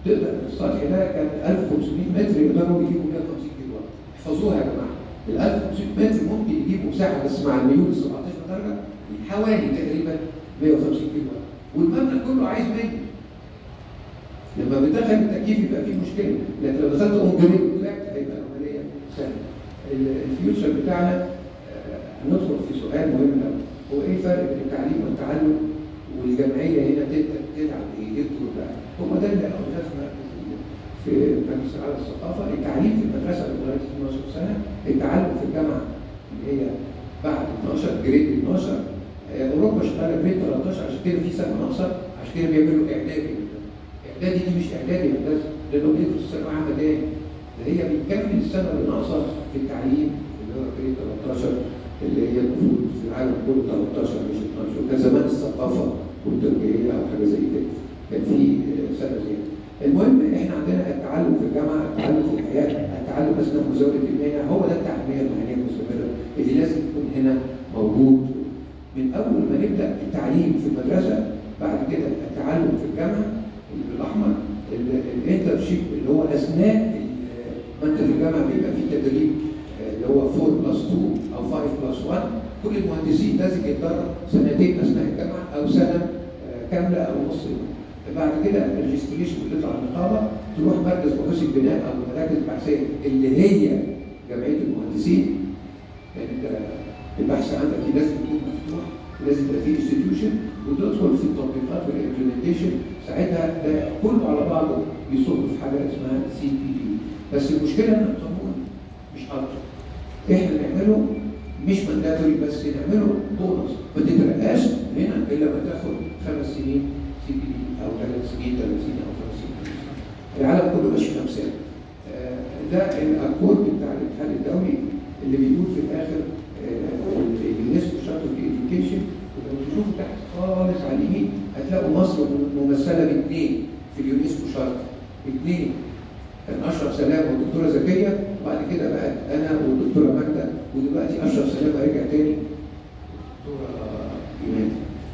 تقدر السطح ده كان 1500 متر يقدروا يجيبوا 150 كيلو واط احفظوها يا جماعه ال 1500 متر ممكن يجيبوا مساحه بس مع الميول 17 درجه حوالي تقريبا 150 كيلو واط والمبنى كله عايز 100 لما بتدخل التكييف يبقى فيه مشكله لكن لو دخلت اون جريد بتاعك هيبقى العمليه سهله ال- الفيوتشر بتاعنا آه، هندخل في سؤال مهم قوي هو ايه الفرق بين التعليم والتعلم والجمعيه هنا تبدا تلعب ايه؟ ايه الدور بقى؟ هو ده اللي قلناه في مركز ال- في مجلس اعلى الثقافه التعليم في المدرسه لغايه 12 سنه التعلم في الجامعه اللي هي بعد 12 جريد 12 آه، اوروبا شغاله جريد 13 عشان كده في سنه ناقصه عشان كده بيعملوا اعدادي اعدادي دي مش اعدادي يا هندسه لانه بيدرس الثانويه عامه تاني ده هي بتكمل السنه اللي ناقصه في التعليم اللي هو جريد 13 اللي هي المفروض في العالم كله 13 مش 12 وكان زمان الثقافه والتربيه او حاجه زي كده كان في آه، سنه زياده المهم احنا عندنا التعلم في الجامعه التعلم في الحياه التعلم اثناء مزاوله المهنه هو ده التعليميه المهنيه المستمره اللي لازم يكون هنا موجود من اول ما نبدا التعليم في المدرسه بعد كده التعلم في الجامعه اللي بالاحمر الانترشيب اللي هو اثناء ال- ما انت في الجامعه بيبقى في تدريب آه، اللي هو 4 بلس 2 او 5 بلس 1 كل المهندسين لازم يتدرب سنتين اثناء الجامعه او سنه آه، كامله او نص بعد كده الريجستريشن بتطلع النقابه تروح مركز بحوث البناء او المراكز البحثيه اللي هي جمعيه المهندسين لان انت البحث عندك دي لازم يكون مفتوح لازم يبقى فيه انستتيوشن وتدخل في التطبيقات والامبلمنتيشن ساعتها ده كله على بعضه يصب في حاجه اسمها سي بي دي بس المشكله ان القانون مش حاطه احنا نعمله مش مانداتوري بس نعمله بونص ما تترقاش هنا الا ما تاخد خمس سنين سي بي دي او ثلاث سنين ثلاث سنين او خمس سنين العالم كله ماشي في امثال آه، ده الاكورد بتاع الاتحاد الدولي اللي بيقول في الاخر آه، اليونسكو شارتر في education ولو تشوفوا تحت خالص على اليمين هتلاقوا مصر ممثله باثنين في اليونسكو شارتر اثنين كان اشرف سلام والدكتوره زكيه وبعد كده بقت انا والدكتوره ماجده ودلوقتي اشرف سلام رجع تاني الدكتوره ايمان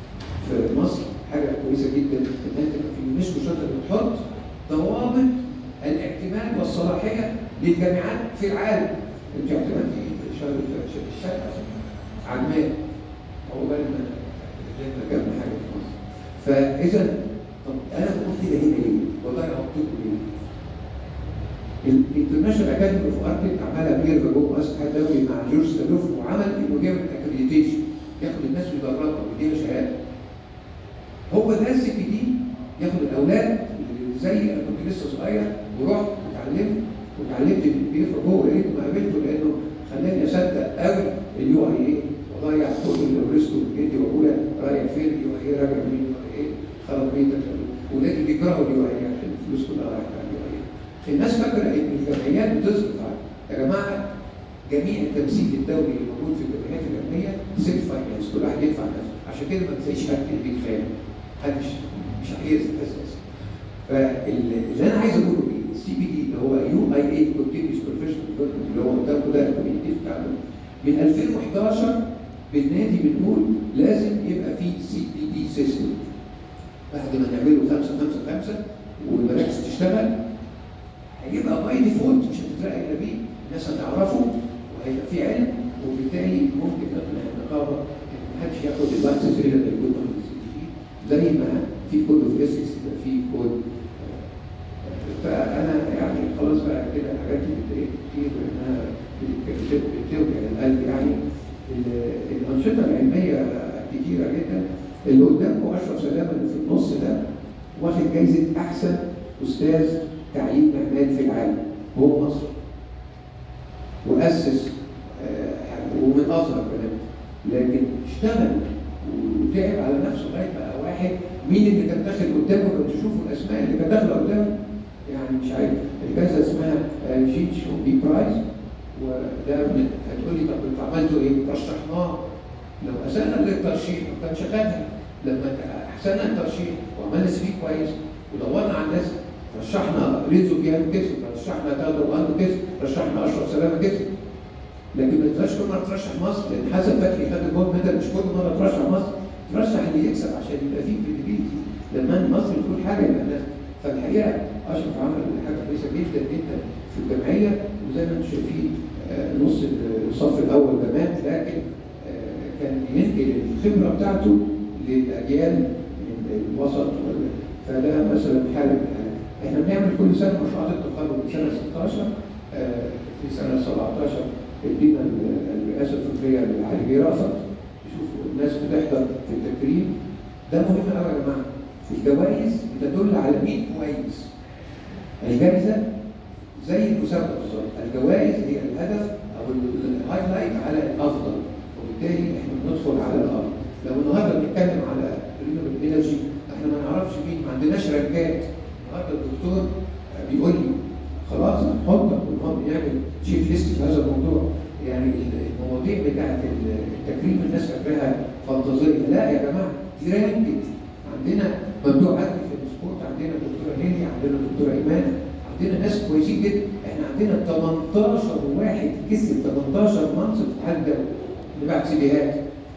في مصر حاجه كويسه جدا ان انت في اليونسكو شارتر بتحط ضوابط الاعتماد والصلاحيه للجامعات في العالم انت اعتماد في شهر الشرق عمان هو بالنا جابنا حاجه في مصر فاذا طب انا بقول كده هنا ليه؟ والله هحطكم ليه؟ الانترناشونال اكاديمي اوف اركت عملها بير جوه مؤسسه الاتحاد الدولي مع جورج ستالوف وعمل انه جاب اكريديتيشن ياخد الناس ويدربها ويديها شهاده هو ده السي بي دي ياخد الاولاد اللي زي انا كنت لسه صغير ورحت واتعلمت واتعلمت بير جوه يا ريت ما قابلته لانه خلاني اصدق قوي اليو اي اي واضيع كل اللي ورثته من جدي وابويا رايح فين اليو اي اي راجع مين اليو اي اي خرب بيتك ولادي بيكرهوا اليو اي اي عشان الفلوس كلها رايحه على اليو اي اي الناس فاكره ان الجمعيات بتصرف على يا جماعه جميع التمثيل الدولي اللي موجود في الجمعيات العلميه سيلف فاينانس كل واحد يدفع نفسه عشان كده ما تلاقيش حد البيت خير محدش مش عايز اساسا فاللي انا عايز اقوله ايه؟ السي بي دي اللي هو يو اي اي كونتينيوس بروفيشنال ديفلوبمنت اللي هو قدامكم ده الكوميونتي بتاعنا من 2011 بالنادي بنقول لازم يبقى في سي بي دي سيستم بعد ما نعمله 5 5 5 والمراكز تشتغل هيبقى باي ديفولت مش هتترقى الا بيه الناس هتعرفه وهيبقى في علم وبالتالي ممكن نقنع النقابه ان محدش ياخد اللايسنس الا لما يكون واخد السي بي دي زي ما في كود اوف اسكس يبقى في كود فانا يعني خلاص بقى كده الحاجات دي بتضايق كتير لانها بت- بتوجع القلب يعني ال- الانشطه العلميه كتيره جدا اللي قدامكم اشرف سلامه اللي في النص ده واخد جايزه احسن استاذ تعليم معماري في العالم هو مصر واسس آه، ومن اصغر كمان لكن اشتغل وتعب على نفسه لغايه بقى واحد مين اللي كان داخل قدامه لو تشوفوا الاسماء اللي كانت داخله قدامه يعني مش عارف الجائزه اسمها آه، جين شو بي برايز وده من هتقول لي طب انتوا عملتوا ايه؟ رشحناه لو اسانا للترشيح ما كانش خدها لما احسننا الترشيح وعملنا سي في كويس ودورنا على الناس رشحنا رينزو بيانو كسب رشحنا تادو اندو كسب رشحنا اشرف سلامه كسب لكن ما تنساش كل مره ترشح مصر لان حسن فتحي خد الجول ميدال مش كل مره ترشح مصر ترشح اللي يكسب عشان يبقى فيه كريديبيلتي لما مصر تقول حاجه يبقى الناس فالحقيقه اشرف عمل حاجه كويسه جدا جدا في الجمعيه وزي ما انتم شايفين آه، نص الصف الاول كمان لكن آه، كان بينقل الخبره بتاعته للاجيال من الوسط وال- فده مثلا حاله من الحالات. احنا بنعمل كل سنه مشروعات التخرج في سنه 16 آه، في سنه 17 ادينا ال- الرئاسه الفكريه لعلي بيه رأفت يشوفوا الناس بتحضر في التكريم ده مهم قوي يا جماعه الجوائز بتدل على مين كويس الجائزه زي المسابقه بالظبط الجوائز هي الهدف او الهايلايت على الافضل وبالتالي احنا بندخل على الارض لو النهارده بنتكلم على رينوبل انرجي احنا ما نعرفش مين ما عندناش رنجات النهارده الدكتور بيقول لي خلاص هنحطك ونقعد نعمل تشيك ليست في هذا الموضوع يعني المواضيع بتاعت التكريم الناس فاكراها فانتازيه لا يا جماعه دي رانكت عندنا ممدوح عدلي في السبورت عندنا دكتوره هيلي عندنا دكتوره ايمان عندنا ناس كويسين جدا احنا عندنا 18 واحد كسب 18 منصب في الاتحاد الدولي اللي بعت سيديهات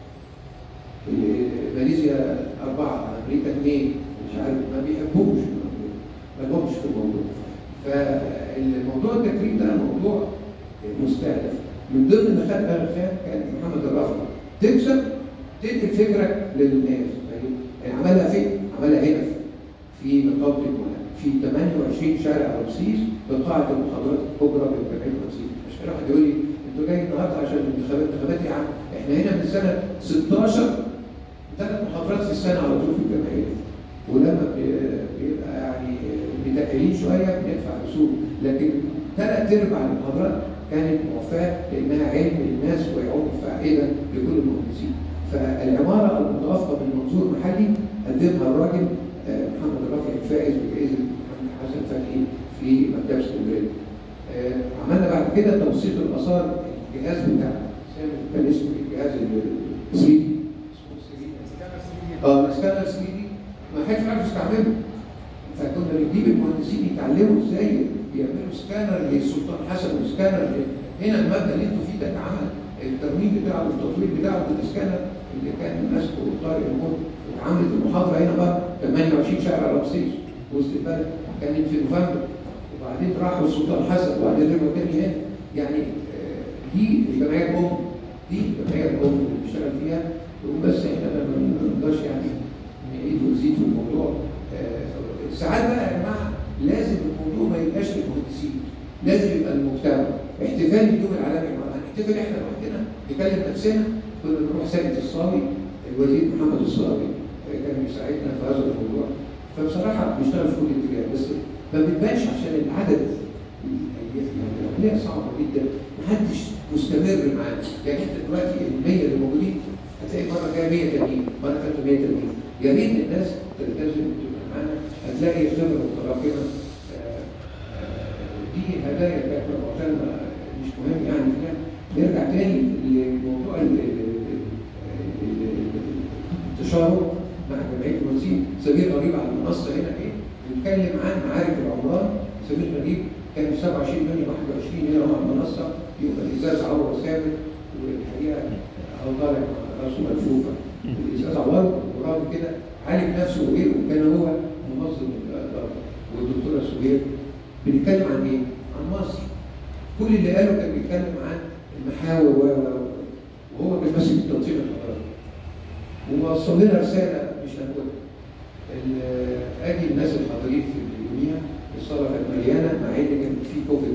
ماليزيا أربعة أمريكا اثنين مش عارف ما بيحبوش ما لهمش في الموضوع فالموضوع التكريم ده موضوع مستهدف من ضمن ما خد بالك كان محمد الرافع تكسب تنقل فكرك للناس يعني عملها فين؟ عملها هنا في نقابة المهن في 28 شارع رمسيس بقاعة المحاضرات الكبرى بالجمعية رمسيس عشان واحد يقول لي انتوا جاي النهارده عشان الانتخابات انتخابات يا عم احنا هنا من سنة 16 ثلاث محاضرات في السنة على طول في الجمعية ولما بيبقى يعني متأهلين شوية بندفع رسوم لكن ثلاث ارباع المحاضرات كانت موفاة لانها علم للناس ويعود فائدة لكل المهندسين فالعمارة المتوافقة من منظور محلي قدمها الراجل محمد الرافع الفائز بجائزة محمد حسن فتحي في مكتبة اسكندرية. عملنا بعد كده توثيق الآثار الجهاز بتاع كان اسمه الجهاز ال 3 دي اه السكانر 3 دي ما حدش عارف يستعمله فكنا بنجيب المهندسين يتعلموا ازاي بيعملوا سكانر للسلطان حسن وسكانر هنا المبنى اللي انتوا فيه ده اتعمل الترميم بتاعه والتطوير بتاعه بالسكانر اللي كان ماسكه طارق الموت وعملت المحاضره هنا بقى 28 شارع رمسيس وسط البلد كانت في نوفمبر وبعدين راحوا السلطان حسن وبعدين رجعوا تاني هنا يعني دي الجمعيه الام دي الجمعيه الام اللي بنشتغل فيها بس احنا ما نقدرش يعني نعيد ونزيد في الموضوع ساعات بقى يا جماعه لازم الموضوع ما يبقاش للمهندسين لازم يبقى المجتمع احتفال اليوم العالمي هنحتفل احنا لوحدنا نكلم نفسنا كنا بنروح ساجد الصاوي الوزير محمد الصاوي كان بيساعدنا في هذا الموضوع فبصراحه بنشتغل في كل اتجاه بس ما بتبانش عشان العدد العمليه صعبه جدا محدش مستمر معانا يعني انت دلوقتي ال 100 اللي موجودين هتلاقي مره جايه 100 تانيين مره ثالثه 100 تانيين يا ريت الناس تلتزم وتبقى معانا هتلاقي خبره متراكمه دي هدايا كانت معتمه مش مهم يعني فيها نرجع تاني لموضوع التشارك مع جمعيه المهندسين سمير غريب على المنصه هنا ايه بنتكلم عن معارك العمران سمير غريب كان في 27 يونيو 21 هنا على المنصه يبقى الازاز عور ثابت والحقيقه هو طالع راسه ملفوفه الازاز عور ورغم كده عالج نفسه وايه وكان هو منظم الاداره والدكتوره سهير بنتكلم عن ايه؟ عن مصر كل اللي قاله كان بيتكلم عن المحاور و وهو كان ماسك التنظيم الحضاري ووصل لنا رساله مش هنقولها ادي الناس الحاضرين في اليوميه الصاله كانت مليانه مع ان كان في كوفيد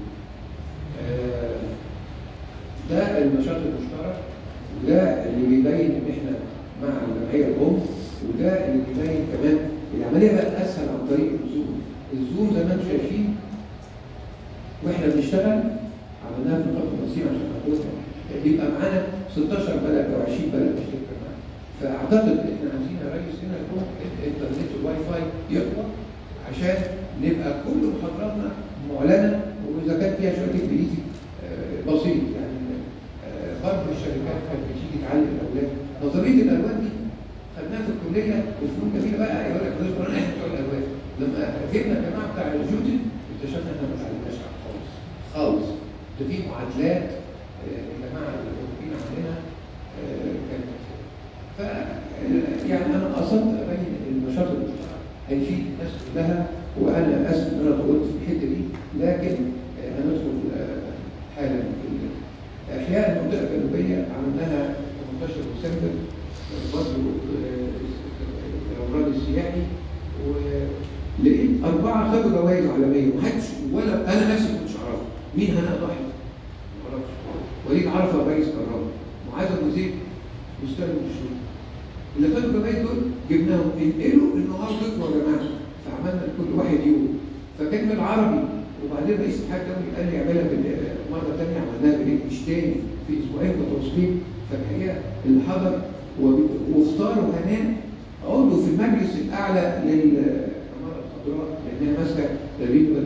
19 ده النشاط المشترك وده اللي بيبين ان احنا مع الجمعيه الام وده اللي بيبين كمان العمليه بقت اسهل عن طريق الزوم الزوم زي ما انتم شايفين واحنا بنشتغل عملناها في نقابه المصريين عشان نقولها بيبقى معانا 16 بلد او 20 بلد بتشترك معانا فاعتقد احنا عايزين يا ريس هنا يكون الانترنت والواي فاي يقوى عشان نبقى كل محاضراتنا معلنه واذا كان فيها شويه انجليزي بسيط يعني برضه الشركات كانت بتيجي تعلم الاولاد نظريه الالوان دي خدناها في الكليه وفنون جميله بقى يقول لك نذكر احنا بتوع الالوان لما جبنا الجماعه بتاع الجوتن اكتشفنا احنا ما اتعلمناش خالص خالص ده في معادلات الجماعه الاوروبيين عندنا كانت ف يعني انا قصدت ابين النشاط المشترك هيفيد الناس كلها وانا اسف ان انا طولت في الحته دي لكن آه، هندخل آه، حالا في ال- احياء المنطقه الجنوبيه عملناها 18 ديسمبر برضه الأمراض السياحي ولقيت أربعة خدوا جوائز عالمية ومحدش ولا أنا نفسي ما كنتش أعرفه مين هناء ضحي؟ ما أعرفش وليد عرفة رئيس كهرباء معاذ أبو زيد مستلم الشغل اللي خدوا الجوائز دول جبناهم انقلوا النهار ذكروا يا جماعة فعملنا لكل واحد يوم فكان بالعربي وبعدين رئيس الاتحاد الدولي قال لي اعملها بال- مرة ثانية عملناها بالإنجليزي تاني في أسبوعين متواصلين فالحقيقة اللي حضر وب- واختاروا هناء عضو في المجلس الأعلى للعمارة الخضراء لأنها ماسكة تقريبا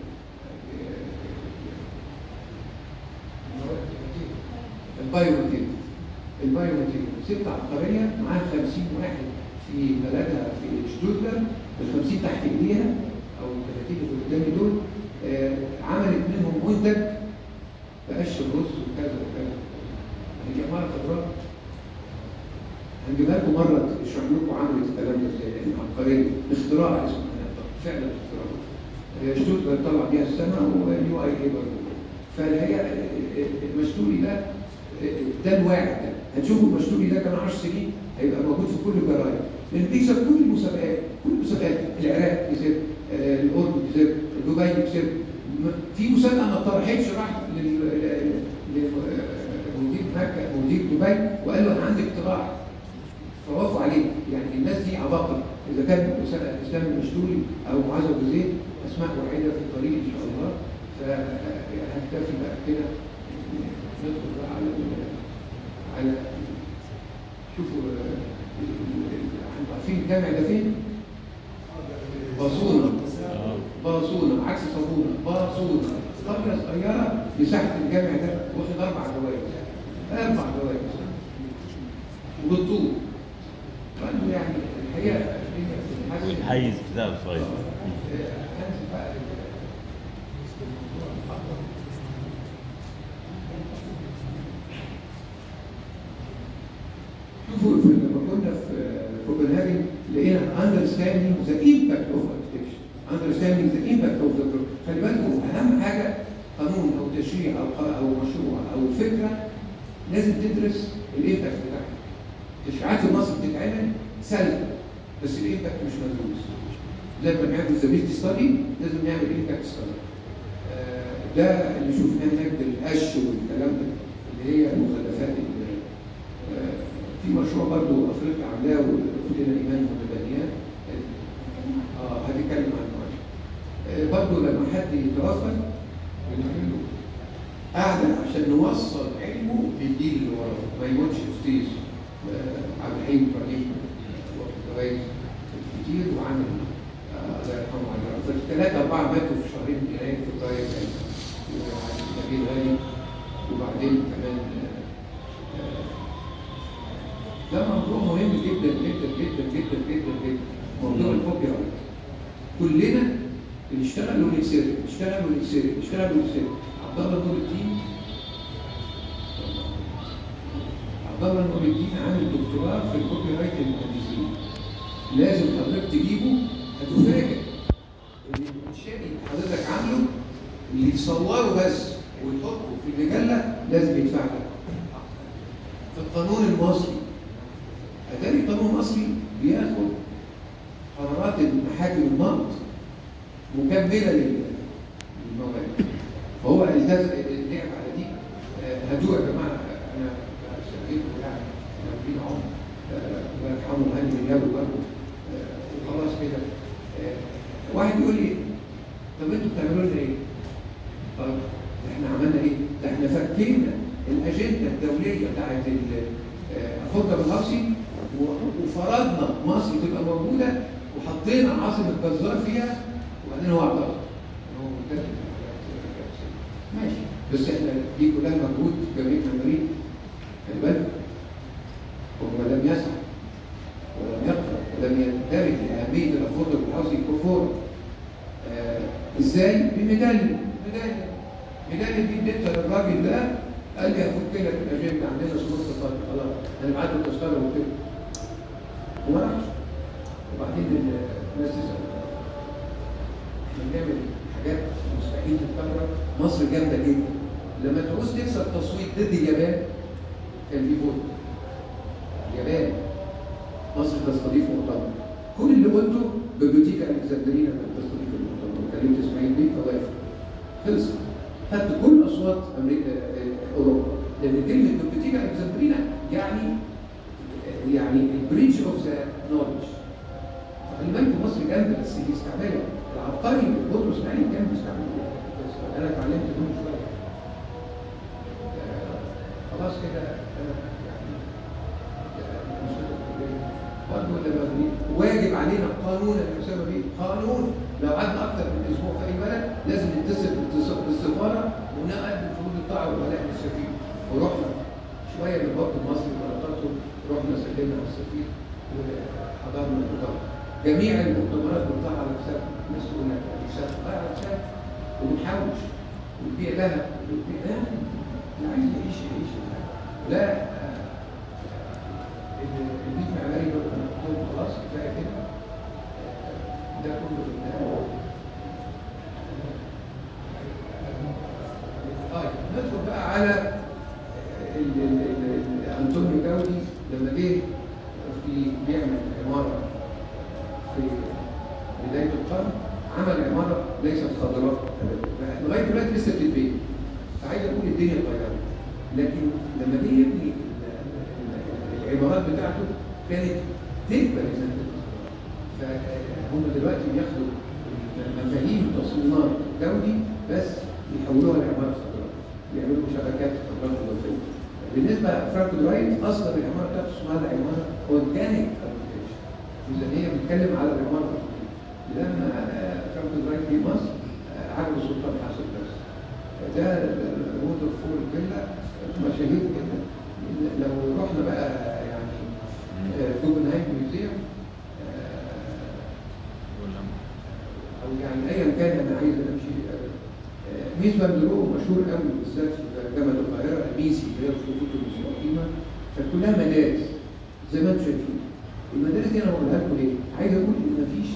البايو ماتيريال البايو ماتيريال ست عبقرية معاها 50 واحد في بلدها في شتوتجارت ال 50 تحت ايديها او ال 30 اللي قدامي دول آه، عملت منهم منتج بقش الرز وكذا وكذا هي عمارة خضراء هنجيبها لكم مرة اشرح لكم عملت الكلام ده ازاي لان عبقرية اختراع اسمه هناء فعلا اختراع آه، شتوتجارت طلع بيها السما واليو اي اي برضه فالحقيقة المشتولي ده ده الواحد ده هتشوفوا المشتولي ده كمان 10 سنين هيبقى موجود في كل الجرايد لان بيكسب كل المسابقات كل المسابقات العراق كسب آه، الاردن كسب دبي كسب م- في مسابقه ما اتطرحتش راح لل- لل- لمدير مكه مدير دبي وقال له انا عندي اقتراح فوافقوا عليه يعني الناس دي عباقرة إذا كان أسامة إسلام المشتولي أو معاذ أبو زيد أسماء وعيدة في الطريق إن شاء الله فهنكتفي بقى كده ندخل بقى على ال- على شوفوا آه، ال- ال- انتوا عارفين الجامع ده فين؟ باصونة باصونة عكس صابونة باصونة قرية صغيرة مساحة الجامع ده واخد أربع جوائز أربع جوائز وبالطول فأنتوا يعني الحقيقة هي حاجة حيز كتاب صغير هنزل بقى ال- شوفوا في- لما كنا في كوبنهاجن لقينا understanding the impact of architecture understanding the impact of the project خلي بالكم اهم حاجه قانون او تشريع او ق- او مشروع او فكره لازم تدرس الامباكت بتاعها التشريعات في مصر بتتعمل سهله بس الامباكت مش مدروس زي ما بنعمل زميلتي ستادي لازم نعمل امباكت ستادي ده اللي شفناه هناك بالقش والكلام ده اللي هي المخلفات ال- آه، في مشروع برضه افريقيا عاملاه واختنا ايمان متبنياه اه هنتكلم عنه آه، برضه لما حد يتوفى بنعمل له قاعده عشان نوصل علمه للجيل اللي وراه ما يموتش في طيس آه، عبد الحليم ابراهيم آه، واخد جوائز كتير وعامل آه، الله يرحمه على رأسه ثلاثة أربعة ماتوا في شهرين يناير في القاهرة كان نبيل غالي وبعدين كمان آه، آه، ده موضوع مهم جدا جدا جدا جدا جدا جدا موضوع الكوبي رايت كلنا بنشتغل ونكسر نشتغل ونكسر نشتغل ونكسر عبد الله نور الدين عبد الله نور الدين عامل دكتوراه في الكوبي رايت المهندسين لازم حضرتك تجيبه هتفاجئ ان الانشاء اللي حضرتك عامله اللي يصوره بس ويحطه في المجله لازم يدفع لك في القانون المصري اتاري القانون المصري بياخد قرارات المحاكم النقد مكمله لل- للمواد فهو التزم اللعب على دي آه، هاتوها يا جماعه انا سألتكم يعني ربنا عمر آه، الله يرحمه هاني من يابو برضه آه، وخلاص كده آه، واحد يقول لي طب انتوا بتعملوا لنا ايه؟ طب احنا عملنا ايه؟ ده احنا فكينا الاجنده الدوليه بتاعت الافريقيا بالهاوسي وفرضنا مصر تبقى موجوده وحطينا عاصمه جزار فيها وبعدين هو اعترض هو ملتزم ماشي بس احنا دي كلها مجهود جميع المريض خلي بالك هو لم يسعى ولم يقرا ولم يندرج لاهميه الافريقيا بالهاوسي كفورا آه، ازاي؟ بميداليه ميداليه ميداليه دي اديتها للراجل ده قال لي هفك لك الاجنده عندنا سقوط اقتصادي خلاص هنبعت له تذكره وكده وما راحش وبعدين ال- الناس تسال احنا بنعمل حاجات مستحيل تتكرر مصر جامده جدا لما تعوز تكسب تصويت ضد اليابان كان في فوت اليابان مصر تستضيف مؤتمر كل اللي قلته بيبليوتيكا الكسندرينا كانت تستضيف المؤتمر وكلمت اسماعيل بيه فوافق خلص خدت كل اصوات امريكا آه، اوروبا لان كلمه بيبليوتيكا الكسندرينا يعني يعني البريدج اوف ذا نولج خلي بالكم مصر جامده بس بيستعملها العبقري بطرس اسماعيل كان بيستعملها بس انا اتعلمت منه شويه آه، خلاص كده انا يعني آه، مش هتبقى برضه لما بني- واجب علينا قانونا يا اسامه بيه قانون لو قعدنا اكتر من اسبوع في اي بلد لازم نتصل باتص- بالسفاره ونقدم فروض الطاعه والولاء للسفير ورحنا شويه من الوقت المصري وغلطاته رحنا سلمنا على السفير وحضرنا المؤتمر جميع المؤتمرات بنطلع على حساب الناس تقول لك على حساب اه على حساب وبنحوش ونبيع لها ونبيع لها اللي عايز يعيش يعيش لا آه، البيت معماري دول انا قلت لهم خلاص كفايه كده آه، ده كله بالنهايه طيب ندخل بقى على ال- ال- ال- ال- انطونيو جاودي لما جه في بيعمل عماره في بدايه القرن عمل عماره ليست خضراء لغايه دلوقتي لسه بتتبني فعايز اقول الدنيا اتغيرت لكن لما جه يبني ال- ال- العمارات بتاعته كانت تقبل انها تبقى فهم دلوقتي بياخدوا مفاهيم تصميمات جودي بس يحولوها لعمارة خضراء يعملوا شبكات خضراء اضافيه بالنسبه لفرانكو درايت اصلا العماره بتاعته اسمها العماره اورجانيك اركتكشر اذا هي بتتكلم على العماره الأرضية. لما آه، فرانكو درايت في مصر آه، عجبه السلطان حسن بس ده ووتر فول فيلا مشاهير جدا لو رحنا بقى يعني آه، جوجنهايم ميوزيوم او يعني ايا كان انا عايز امشي آه، ميس باندرو مشهور قوي بالذات في جامعه القاهره ميسي اللي هي الخطوط المستقيمه فكلها مدارس زي ما انتم شايفين المدارس دي انا بقولها لكم ليه؟ عايز اقول ان مفيش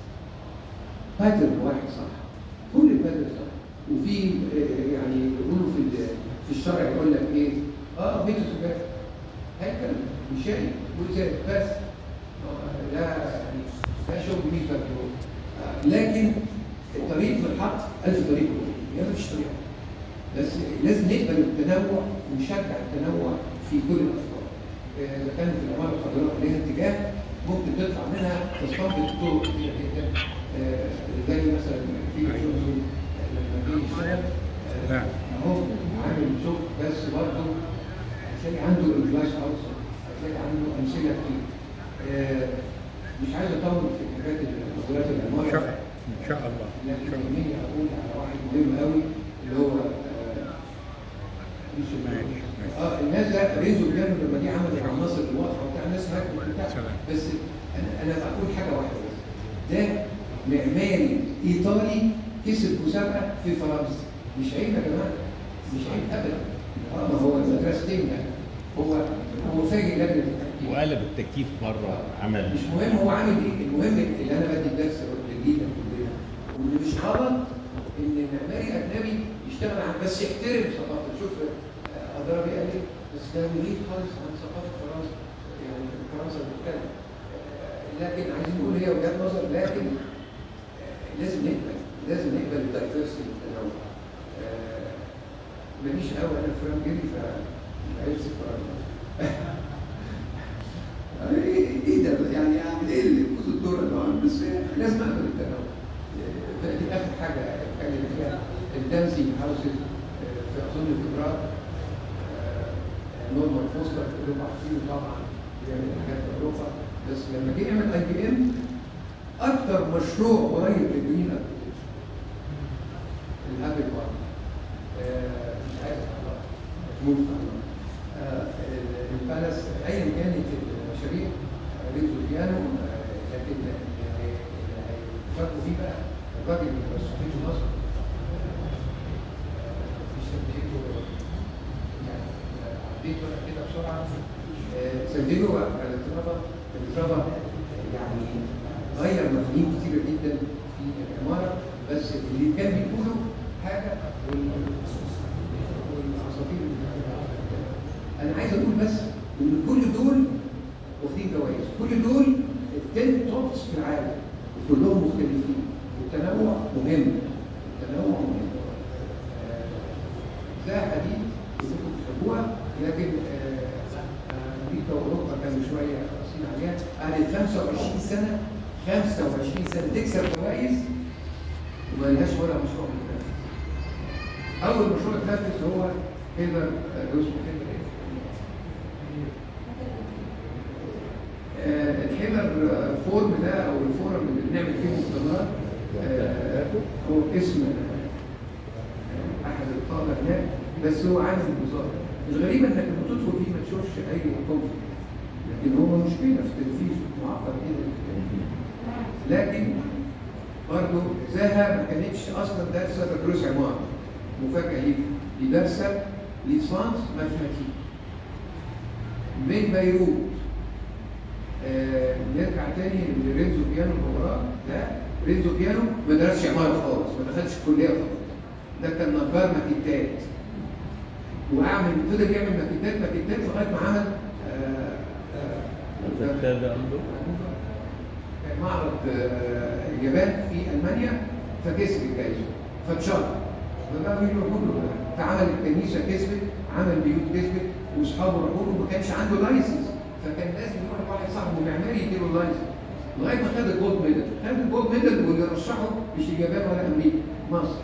باترن واحد صح كل الباترن صح وفي آه، يعني يقولوا في ال- في الشرع يقول لك ايه؟ اه بيت الزجاج هيكل مشاي وزاد بس آه، لا يعني ده شغل مين باندرو آه، لكن الطريق في الحق ألف طريق هي مفيش طريقة بس لازم نقبل التنوع ونشجع التنوع في كل الأفكار آه، إذا كان في العمارة الخضراء ليها اتجاه ممكن تطلع منها تصطنبط طرق كتير جدا آه، زي مثلا في جونسون آه، لما جه يشتغل آه، نعم. اهو عامل شغل بس برضه هتلاقي عنده الجلاس هاوس هتلاقي عنده امثله كتير آه، مش عايز اطول في حاجات نظريات ان العماره شاء ان شاء الله ان لكن شاء الله يهمني اقول على واحد مهم قوي اللي هو آه، يوسف ماشي، ماشي. اه الناس ده رينزو بيانو لما جه عمل العناصر الواضحه وبتاع الناس هاكل وبتاع سلام. بس انا انا بقول حاجه واحده بس ده معماري ايطالي كسب مسابقه في فرنسا مش عيب يا جماعه مش عيب ابدا اه ما هو المدرستين يعني هو هو فاجئ لجنه التحكيم وقلب التكييف مره عمل مش مهم هو عامل ايه المهم اللي انا بدي الدرس للجيل كلنا وان مش غلط ان معماري اجنبي يشتغل عن بس يحترم ثقافه شوف آه، اضرابي قال لي بس ده بعيد خالص عن ثقافه فرنسا يعني فرنسا بتتكلم آه، لكن عايزين نقول هي وجهات نظر لكن آه، لازم نقبل لازم نقبل الدايفرسي والتنوع آه، ماليش قوي انا فرانك جيري ف عايز ايه إيه ده يعني اعمل ايه اللي كنت الدور اللي هو بس لازم اقبل التنوع فدي اخر حاجه اتكلم فيها الدانسينج هاوسز في اظن الكبرات نورمان فوستر كلهم عارفينه طبعا بيعمل حاجات في اوروبا بس لما جه يعمل اي بي ام اكثر مشروع قريب للجرين اركتكتشر الهابي بارك آه، مش عارف الله مجنون الله آه، البالاس ايا كانت المشاريع آه، ريزو بيانو آه، لكن يعني اللي هيفرقوا فيه بقى الراجل اللي مسؤولين في مصر آه، مش سانتياغو يعني آه، عديت بقى كده بسرعه آه، سانتياغو الترابا الترابا يعني غير مفاهيم كتيره جدا في العماره بس اللي كان بيقوله حاجه وال- والعصافير انا عايز اقول بس ان كل دول واخدين جوائز كل دول التن توبس في العالم وكلهم مختلفين والتنوع مهم التنوع مهم آه، ده حديث كلكم بتحبوها لكن آه، آه، امريكا واوروبا كانوا شويه قاسيين عليها قعدت 25 سنه 25 سنه تكسب جوائز وما لهاش ولا مشروع متنفذ. اول مشروع اتنفذ هو هيلر آه، اسمه هيلر إيه؟ آه، الهيلر آه، فورم ده او الفورم اللي بنعمل فيه مؤتمرات آه، هو اسم آه، احد الطلبه هناك بس هو عامل الوزاره الغريب انك لما تدخل فيه ما تشوفش اي كونفليكت لكن هو مشكله في التنفيذ معقد جدا لكن برضه زاها ما كانتش اصلا دارسه بكالوريوس عماره مفاجاه ليك دي دارسه ليسانس ماثماتيك من بيروت آه نرجع تاني لرينزو بيانو المباراه ده رينزو بيانو ما درسش عماره خالص ما دخلش الكليه خالص ده كان نجار ماكيتات واعمل فضل يعمل ماكيتات ماكيتات لغايه ما عمل آه آه الكتاب ده عنده كان معرض آه، اليابان في المانيا فكسب الجائزه فاتشهر فبقى يروحوا له فعمل الكنيسه كسبت عمل بيوت كسبت واصحابه راحوا له ما كانش عنده لايسنس فكان لازم يروح لواحد صاحبه معماري يديله اللايسنس لغايه ما خد الجولد ميدال خد الجولد ميدال واللي رشحه مش اليابان ولا امريكا مصر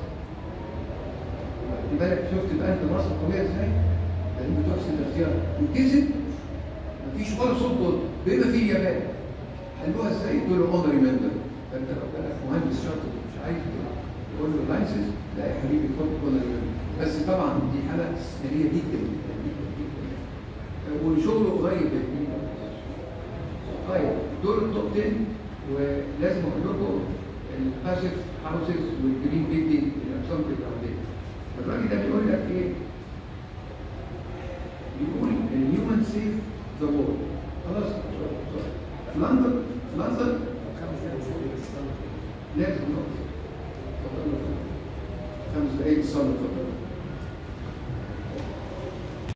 خد بالك شفت بقى انت مصر قويه ازاي؟ لان بتحسن الاختيار وكسب مفيش ولا صوت ضد بما فيه اليابان حلوها ازاي؟ تقول له اونري ممبر فانت لو بالك مهندس شاطر مش عايز تقول له لايسنس لا يا حبيبي خد اونري ممبر بس طبعا دي حاله استثنائيه جدا جدا جدا جدا وشغله قريب من طيب دول التوب 10 ولازم اقول لكم الباسيف هاوسز والجرين بيلدينج الاقسام الجوانبيه الراجل ده بيقول لك ايه؟ بيقول الهيومن سيف ذا وورلد خلاص في لندن في لندن لازم نقف اتفضلوا. خمس دقايق صلوا اتفضلوا